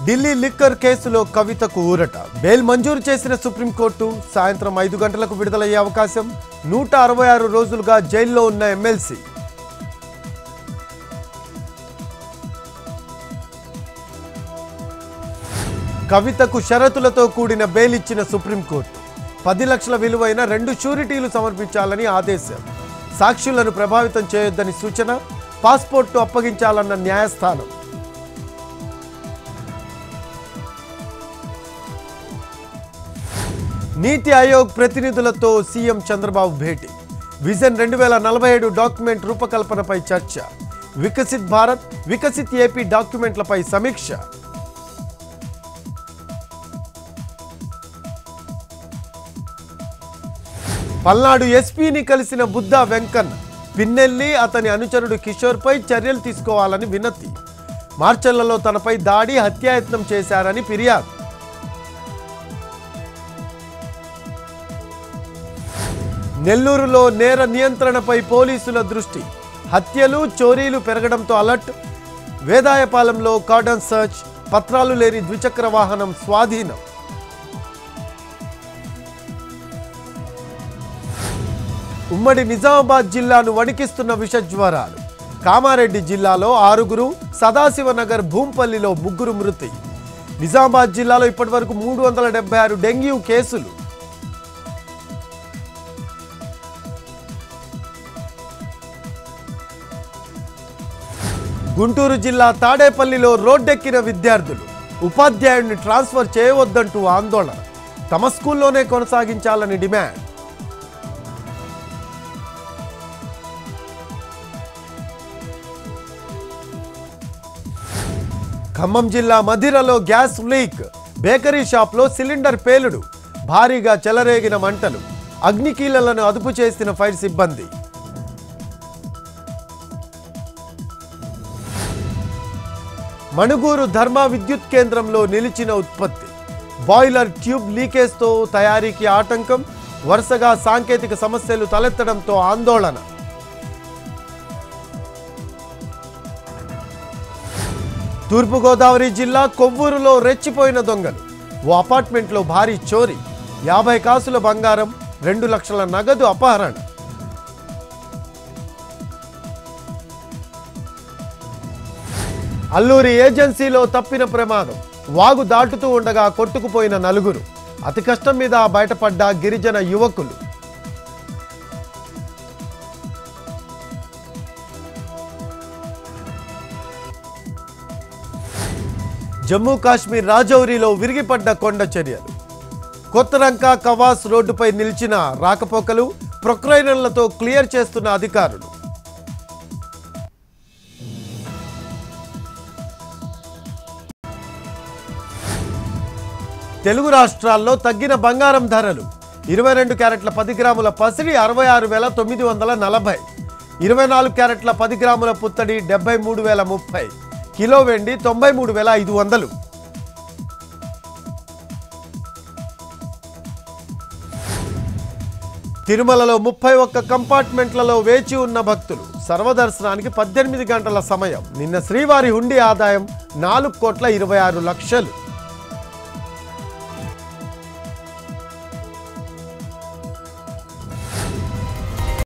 Delhi liquor కేసులో కవితకు ఊరట బెయిల్ మంజూరు చేసిన సుప్రీంకోర్టు సాయంత్రం ఐదు గంటలకు విడుదలయ్యే అవకాశం నూట అరవై ఆరు రోజులుగా జైల్లో ఉన్న ఎమ్మెల్సీ కవితకు షరతులతో కూడిన బెయిల్ ఇచ్చిన సుప్రీంకోర్టు పది లక్షల విలువైన రెండు షూరిటీలు సమర్పించాలని ఆదేశం సాక్షులను ప్రభావితం చేయొద్దని సూచన పాస్పోర్టు అప్పగించాలన్న న్యాయస్థానం నీతి ఆయోగ్ ప్రతినిధులతో సీఎం చంద్రబాబు భేటీ విజన్ రెండు వేల నలభై ఏడు డాక్యుమెంట్ రూపకల్పనపై చర్చ వికసిత్ భారత్ వికసిత్ ఏపీ డాక్యుమెంట్లపై సమీక్ష పల్నాడు ఎస్పీని కలిసిన బుద్ధా వెంకన్న పిన్నెల్లి అతని అనుచరుడు కిషోర్పై చర్యలు తీసుకోవాలని వినతి మార్చర్లలో తనపై దాడి హత్యాయత్నం చేశారని ఫిర్యాదు నెల్లూరులో నేర నియంత్రణపై పోలీసుల దృష్టి హత్యలు చోరీలు పెరగడంతో అలర్ట్ వేదాయపాలెంలో కార్డన్ సర్చ్ పత్రాలు లేని ద్విచక్ర వాహనం స్వాధీనం ఉమ్మడి నిజామాబాద్ జిల్లాను వణికిస్తున్న విషజ్వరాలు కామారెడ్డి జిల్లాలో ఆరుగురు సదాశివనగర్ భూంపల్లిలో ముగ్గురు మృతి నిజామాబాద్ జిల్లాలో ఇప్పటివరకు మూడు వందల డెబ్బై ఆరు డెంగ్యూ కేసులు గుంటూరు జిల్లా తాడేపల్లిలో రోడ్డెక్కిన విద్యార్థులు ఉపాధ్యాయుడిని ట్రాన్స్ఫర్ చేయవద్దంటూ ఆందోళన తమ స్కూల్లోనే కొనసాగించాలని డిమాండ్ ఖమ్మం జిల్లా మధిరలో గ్యాస్ లీక్ బేకరీ షాప్లో సిలిండర్ పేలుడు భారీగా చెలరేగిన మంటలు అగ్నికీలలను అదుపు చేసిన ఫైర్ సిబ్బంది మణుగూరు ధర్మ విద్యుత్ కేంద్రంలో నిలిచిన ఉత్పత్తి బాయిలర్ ట్యూబ్ లీకేజ్తో తయారీకి ఆటంకం వరుసగా సాంకేతిక సమస్యలు తలెత్తడంతో ఆందోళన తూర్పుగోదావరి జిల్లా కొవ్వూరులో రెచ్చిపోయిన దొంగలు ఓ అపార్ట్మెంట్లో భారీ చోరీ యాభై కాసుల బంగారం రెండు లక్షల నగదు అపహరణ అల్లూరి ఏజెన్సీలో తప్పిన ప్రమాదం వాగు దాటుతూ ఉండగా కొట్టుకుపోయిన నలుగురు అతి కష్టం మీద బయటపడ్డ గిరిజన యువకులు జమ్మూ కాశ్మీర్ రాజౌరిలో విరిగిపడ్డ కొండ చర్యలు కొత్తరంక కవాస్ రోడ్డుపై నిలిచిన రాకపోకలు ప్రొక్రైనర్లతో క్లియర్ చేస్తున్న అధికారులు తెలుగు రాష్ట్రాల్లో తగ్గిన బంగారం ధరలు ఇరవై రెండు క్యారెట్ల పది గ్రాముల పసిడి అరవై ఆరు వేల తొమ్మిది వందల నలభై ఇరవై నాలుగు క్యారెట్ల పది గ్రాముల పుత్తడి డెబ్బై మూడు వేల ముప్పై కిలో వెండి తొంభై మూడు వేల ఐదు వందలు తిరుమలలో ముప్పై ఒక్క కంపార్ట్మెంట్లలో వేచి ఉన్న భక్తులు సర్వదర్శనానికి పద్దెనిమిది గంటల సమయం నిన్న శ్రీవారి హుండీ ఆదాయం నాలుగు కోట్ల ఇరవై ఆరు లక్షలు